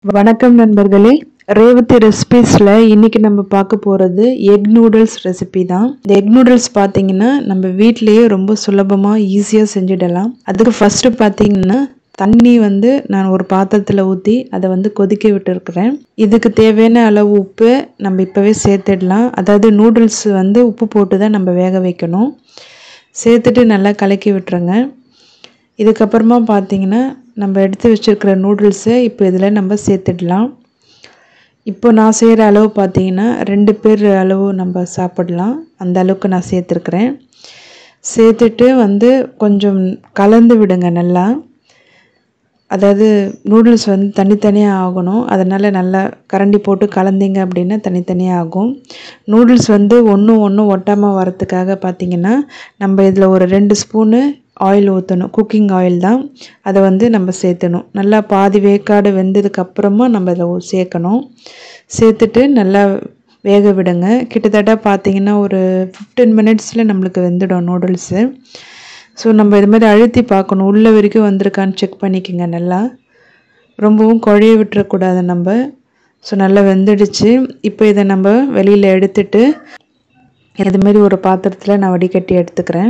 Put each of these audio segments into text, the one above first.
வணக்கம் நண்பர்களே ரேவதி ரெசிபீஸில் இன்னைக்கு நம்ம பார்க்க போகிறது எக் நூடுல்ஸ் ரெசிபி தான் இந்த எக் நூடுல்ஸ் பார்த்தீங்கன்னா நம்ம வீட்டிலேயே ரொம்ப சுலபமாக ஈஸியாக செஞ்சிடலாம் அதுக்கு ஃபஸ்ட்டு பார்த்தீங்கன்னா தண்ணி வந்து நான் ஒரு பாத்திரத்தில் ஊற்றி அதை வந்து கொதிக்க விட்டுருக்குறேன் இதுக்கு தேவையான அளவு உப்பு நம்ம இப்போவே சேர்த்துடலாம் அதாவது நூடுல்ஸ் வந்து உப்பு போட்டு தான் நம்ம வேக வைக்கணும் சேர்த்துட்டு நல்லா கலக்கி விட்டுருங்க இதுக்கப்புறமா பார்த்தீங்கன்னா நம்ம எடுத்து வச்சுருக்கிற நூடுல்ஸை இப்போ இதில் நம்ம சேர்த்துடலாம் இப்போ நான் செய்கிற அளவு பார்த்தீங்கன்னா ரெண்டு பேர் அளவு நம்ம சாப்பிடலாம் அந்த அளவுக்கு நான் சேர்த்துருக்குறேன் சேர்த்துட்டு வந்து கொஞ்சம் கலந்து விடுங்க நல்லா அதாவது நூடுல்ஸ் வந்து தனித்தனியாக ஆகணும் அதனால் நல்லா கரண்டி போட்டு கலந்தீங்க அப்படின்னா தனித்தனியாக ஆகும் நூடுல்ஸ் வந்து ஒன்றும் ஒன்றும் ஒட்டாமல் வரத்துக்காக பார்த்தீங்கன்னா நம்ம இதில் ஒரு ரெண்டு ஸ்பூனு ஆயில் ஊற்றணும் குக்கிங் ஆயில் தான் அதை வந்து நம்ம சேர்த்தணும் நல்லா பாதி வேக்காடு வெந்ததுக்கப்புறமா நம்ம இதில் சேர்க்கணும் சேர்த்துட்டு நல்லா வேக விடுங்க கிட்டத்தட்ட பார்த்தீங்கன்னா ஒரு ஃபிஃப்டீன் மினிட்ஸில் நம்மளுக்கு வெந்துடும் நூடுல்ஸு ஸோ நம்ம இது மாதிரி அழுத்தி பார்க்கணும் உள்ள வரைக்கும் வந்திருக்கான்னு செக் பண்ணிக்கோங்க நல்லா ரொம்பவும் குழைய விட்டுறக்கூடாது நம்ம ஸோ நல்லா வெந்துடுச்சு இப்போ இதை நம்ம வெளியில் எடுத்துட்டு இது மாதிரி ஒரு பாத்திரத்தில் நான் வடிகட்டி எடுத்துக்கிறேன்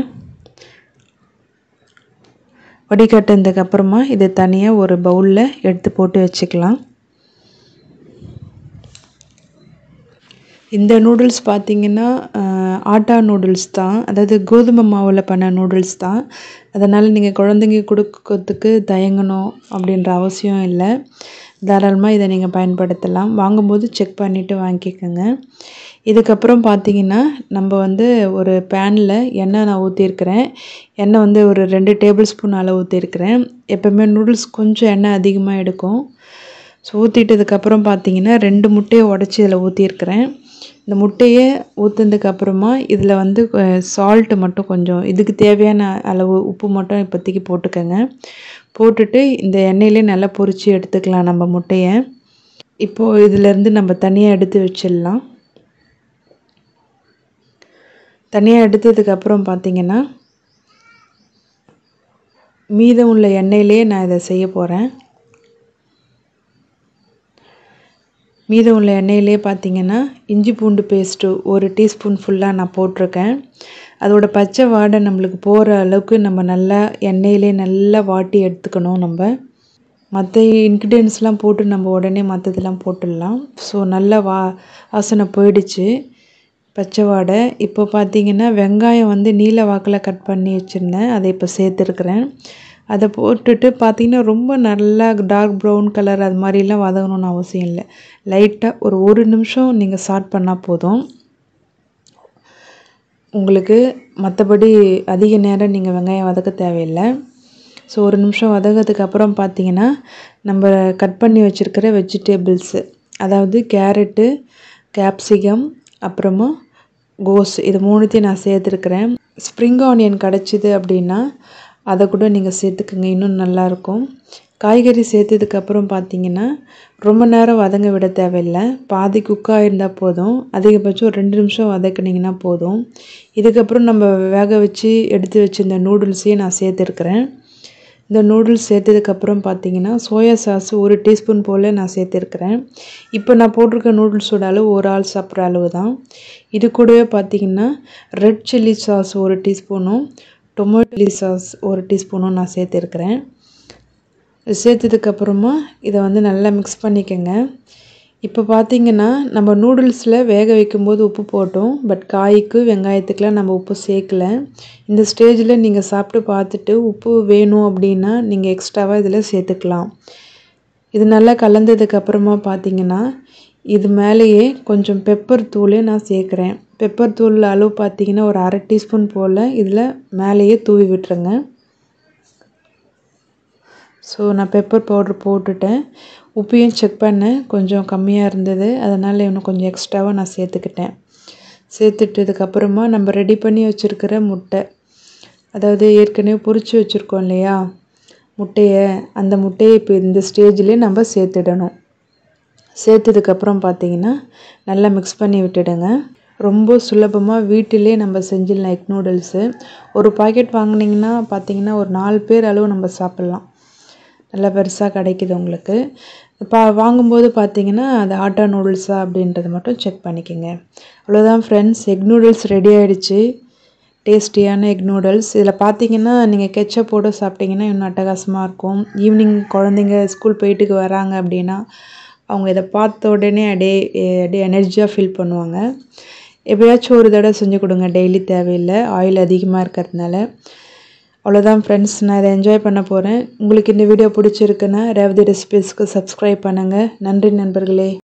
வடிகட்டினதுக்கு அப்புறமா இதை தனியாக ஒரு பவுலில் எடுத்து போட்டு வச்சுக்கலாம் இந்த நூடுல்ஸ் பார்த்திங்கன்னா ஆட்டா நூடுல்ஸ் தான் அதாவது கோதுமை மாவில் பண்ண நூடுல்ஸ் தான் அதனால் நீங்கள் குழந்தைங்க கொடுக்கறதுக்கு தயங்கணும் அப்படின்ற அவசியம் இல்லை தாராளமாக இதை நீங்கள் பயன்படுத்தலாம் வாங்கும்போது செக் பண்ணிவிட்டு வாங்கிக்கோங்க இதுக்கப்புறம் பார்த்தீங்கன்னா நம்ம வந்து ஒரு பேனில் எண்ணெய் நான் ஊற்றிருக்கிறேன் எண்ணெய் வந்து ஒரு ரெண்டு டேபிள் ஸ்பூன் அளவு ஊற்றிருக்கிறேன் எப்போவுமே நூடுல்ஸ் கொஞ்சம் எண்ணெய் அதிகமாக எடுக்கும் ஸோ ஊற்றிட்டதுக்கப்புறம் பார்த்தீங்கன்னா ரெண்டு முட்டையை உடச்சி இதில் ஊற்றிருக்கிறேன் இந்த முட்டையை ஊற்றுனதுக்கப்புறமா இதில் வந்து சால்ட்டு மட்டும் கொஞ்சம் இதுக்கு தேவையான அளவு உப்பு மட்டும் இப்போதைக்கு போட்டுக்கோங்க போட்டுட்டு இந்த எண்ணெயிலே நல்லா பொரித்து எடுத்துக்கலாம் நம்ம முட்டையை இப்போது இதிலேருந்து நம்ம தனியாக எடுத்து வச்சிடலாம் தனியாக எடுத்ததுக்கப்புறம் பார்த்தீங்கன்னா மீதம் உள்ள எண்ணெயிலே நான் இதை செய்ய போகிறேன் மீதம் உள்ள எண்ணெயிலே பார்த்தீங்கன்னா இஞ்சி பூண்டு பேஸ்ட்டு ஒரு டீஸ்பூன் ஃபுல்லாக நான் போட்டிருக்கேன் அதோட பச்சை வாடை நம்மளுக்கு போகிற அளவுக்கு நம்ம நல்லா எண்ணெயிலே நல்லா வாட்டி எடுத்துக்கணும் நம்ம மற்ற இன்க்ரீடியன்ஸ்லாம் போட்டு நம்ம உடனே மற்றதெல்லாம் போட்டுடலாம் ஸோ நல்லா வா வாசனை போயிடுச்சு பச்சை வாடை இப்போ பார்த்தீங்கன்னா வெங்காயம் வந்து நீல வாக்கில் கட் பண்ணி வச்சுருந்தேன் அதை இப்போ சேர்த்துருக்குறேன் அதை போட்டுட்டு பார்த்தீங்கன்னா ரொம்ப நல்லா டார்க் ப்ரௌன் கலர் அது மாதிரிலாம் வதங்கணும்னு அவசியம் இல்லை லைட்டாக ஒரு ஒரு நிமிஷம் நீங்கள் ஸ்டார்ட் பண்ணால் போதும் உங்களுக்கு மற்றபடி அதிக நேரம் நீங்கள் வெங்காயம் வதக்க தேவையில்லை ஸோ ஒரு நிமிஷம் வதங்கிறதுக்கு அப்புறம் பார்த்தீங்கன்னா நம்ம கட் பண்ணி வச்சுருக்கிற வெஜிடபிள்ஸு அதாவது கேரட்டு கேப்சிகம் அப்புறமா கோஸ் இது மூணுத்தையும் நான் சேர்த்துருக்குறேன் ஸ்ப்ரிங் ஆனியன் கிடச்சிது அப்படின்னா அதை கூட நீங்கள் சேர்த்துக்குங்க இன்னும் நல்லாயிருக்கும் காய்கறி சேர்த்ததுக்கப்புறம் பார்த்தீங்கன்னா ரொம்ப நேரம் வதங்க விட தேவையில்லை பாதி குக்காக இருந்தால் போதும் அதிகபட்சம் ஒரு ரெண்டு நிமிஷம் வதக்குனிங்கன்னா போதும் இதுக்கப்புறம் நம்ம வேக வச்சு எடுத்து வச்சுருந்த நூடுல்ஸையும் நான் சேர்த்துருக்குறேன் இந்த நூடுல்ஸ் சேர்த்ததுக்கப்புறம் பார்த்தீங்கன்னா சோயா சாஸ் ஒரு டீஸ்பூன் போல் நான் சேர்த்துருக்குறேன் இப்போ நான் போட்டிருக்க நூடுல்ஸோட அளவு ஒரு ஆள் சாப்பிட்ற அளவு தான் இது கூடவே பார்த்தீங்கன்னா ரெட் சில்லி சாஸ் ஒரு டீஸ்பூனும் டொமேட்டோ சாஸ் ஒரு டீஸ்பூனும் நான் சேர்த்துருக்குறேன் சேர்த்ததுக்கப்புறமா இதை வந்து நல்லா மிக்ஸ் பண்ணிக்கோங்க இப்போ பார்த்தீங்கன்னா நம்ம நூடுல்ஸில் வேக வைக்கும்போது உப்பு போட்டோம் பட் காய்க்கு வெங்காயத்துக்கெலாம் நம்ம உப்பு சேர்க்கல இந்த ஸ்டேஜில் நீங்கள் சாப்பிட்டு பார்த்துட்டு உப்பு வேணும் அப்படின்னா நீங்கள் எக்ஸ்ட்ராவாக இதில் சேர்த்துக்கலாம் இது நல்லா கலந்ததுக்கப்புறமா பார்த்தீங்கன்னா இது மேலேயே கொஞ்சம் பெப்பர் தூளே நான் சேர்க்குறேன் பெப்பர் தூள் அளவு பார்த்தீங்கன்னா ஒரு அரை டீஸ்பூன் போல் இதில் மேலேயே தூவி விட்டுருங்க ஸோ நான் பெப்பர் பவுட்ரு போட்டுட்டேன் உப்பையும் செக் பண்ணேன் கொஞ்சம் கம்மியாக இருந்தது அதனால் இன்னும் கொஞ்சம் எக்ஸ்ட்ராவாக நான் சேர்த்துக்கிட்டேன் சேர்த்துட்டதுக்கப்புறமா நம்ம ரெடி பண்ணி வச்சுருக்கிற முட்டை அதாவது ஏற்கனவே பொரிச்சு வச்சுருக்கோம் இல்லையா முட்டையை அந்த முட்டையை இப்போ இந்த ஸ்டேஜ்லேயே நம்ம சேர்த்துடணும் சேர்த்ததுக்கப்புறம் பார்த்தீங்கன்னா நல்லா மிக்ஸ் பண்ணி விட்டுடுங்க ரொம்ப சுலபமாக வீட்டிலே நம்ம செஞ்சிடலாம் எக் நூடுல்ஸு ஒரு பாக்கெட் வாங்கினீங்கன்னா பார்த்தீங்கன்னா ஒரு நாலு பேர் அளவு நம்ம சாப்பிட்லாம் நல்லா பெருசாக கிடைக்குது உங்களுக்கு பா வாங்கும்போது பார்த்தீங்கன்னா அது ஆட்டா நூடுல்ஸா அப்படின்றத மட்டும் செக் பண்ணிக்கோங்க அவ்வளோதான் ஃப்ரெண்ட்ஸ் எக் நூடுல்ஸ் ரெடி ஆயிடுச்சு டேஸ்டியான எக் நூடுல்ஸ் இதில் பார்த்தீங்கன்னா நீங்கள் கெச்சப்போடு சாப்பிட்டீங்கன்னா இன்னும் அட்டகாசமாக இருக்கும் ஈவினிங் குழந்தைங்க ஸ்கூல் போயிட்டுக்கு வராங்க அப்படின்னா அவங்க இதை பார்த்த உடனே அப்படியே அப்படியே எனர்ஜியாக ஃபீல் பண்ணுவாங்க எப்பயாச்சும் ஒரு தடவை செஞ்சு கொடுங்க டெய்லி தேவையில்லை ஆயில் அதிகமாக இருக்கிறதுனால அவ்வளோதான் ஃப்ரெண்ட்ஸ் நான் இதை என்ஜாய் பண்ண போகிறேன் உங்களுக்கு இந்த வீடியோ பிடிச்சிருக்குன்னா ரேவதி ரெசிபீஸ்க்கு சப்ஸ்கிரைப் பண்ணுங்கள் நன்றி நண்பர்களே